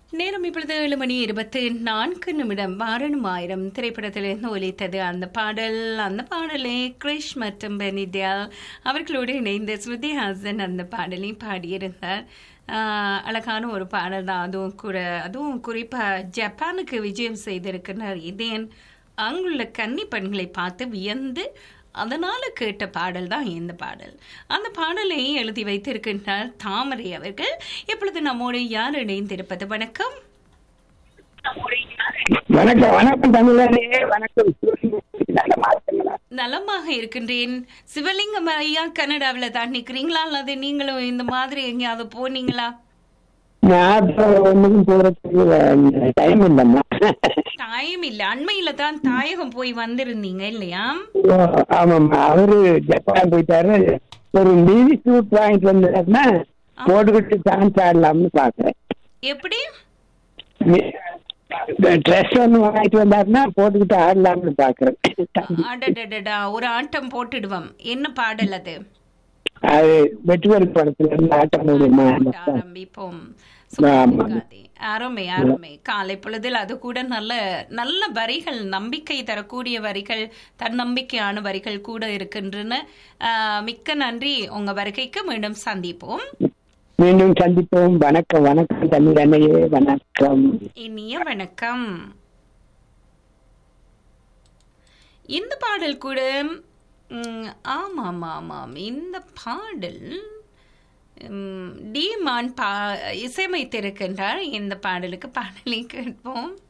நேரம் இப்பொழுது ஏழு மணி இருபத்தி நான்கு நிமிடம் வாரணம் ஆயிரம் திரைப்படத்திலிருந்து ஒலித்தது அந்த பாடல் அந்த பாடலை கிரிஷ் மற்றும் பெனித்யால் அவர்களோடு இணைந்து ஸ்ருதி ஹாசன் அந்த பாடலை பாடியிருந்தார் ஆஹ், அழகான ஒரு பாடல் தான் அதுவும் கூட அதுவும் குறிப்பாக ஜப்பானுக்கு விஜயம் செய்திருக்கிறார் இதேன் அங்குள்ள கன்னி பெண்களை பார்த்து வியந்து அதனால கேட்ட பாடல் தான் இந்த பாடல் அந்த பாடலை எழுதி வைத்திருக்கின்றார் தாமரை அவர்கள் இப்பொழுது நம்மோடு யார் இணைந்திருப்பது வணக்கம் வணக்கம் வணக்கம் தமிழனே வணக்கம் நலமா இருக்கீங்களா? நலமாக இருக்கின்றேன் சிவலிங்கம் ஐயா கனடாவில் தான் நிற்கிறீங்களா அல்லது நீங்களும் இந்த மாதிரி எங்கேயாவது போனீங்களா நான் இப்போ ஒண்ணுக்கும் போறதுக்கு டைம் இல்லம்மா டைம் இல்லை அண்மையில தான் தாயகம் போய் வந்திருந்தீங்க இல்லையா ஓ, ஆமாம்மா அவரு ஜப்பான் போயிட்டாரு ஒரு லீவி சூட் வாங்கிட்டு வந்தாருன்னா போட்டுக்கிட்டு டான்ஸ் ஆடலாம்னு பாக்குறேன் எப்படி ட்ரெஸ் ஒன்று வாங்கிட்டு வந்தாருன்னா போட்டுக்கிட்டு ஆடலாம்னு பாக்குறேன் அடடடடா ஒரு ஆட்டம் போட்டுடுவோம் என்ன பாடல் அது அது வெட்டுவல் படத்துல இருந்து ஆட்டம் போடுமா ஆரம்பிப்போம் ஆமா. சும்மா அருமை அருமை காலை பொழுதில் அது கூட நல்ல நல்ல வரிகள் நம்பிக்கை தரக்கூடிய வரிகள் தன்னம்பிக்கையான வரிகள் கூட இருக்கின்றன ஆஹ், மிக்க நன்றி உங்க வருகைக்கு மீண்டும் சந்திப்போம் மீண்டும் சந்திப்போம் வணக்கம் வணக்கம் தமிழ் அன்னையே வணக்கம் இனிய வணக்கம் இந்த பாடல் கூட ம், ஆமாம் ஆமாம் இந்த பாடல் ம், டி மான் பா இசையமைத்திருக்கின்றார் இந்த பாடலுக்கு பாடலை கேட்போம்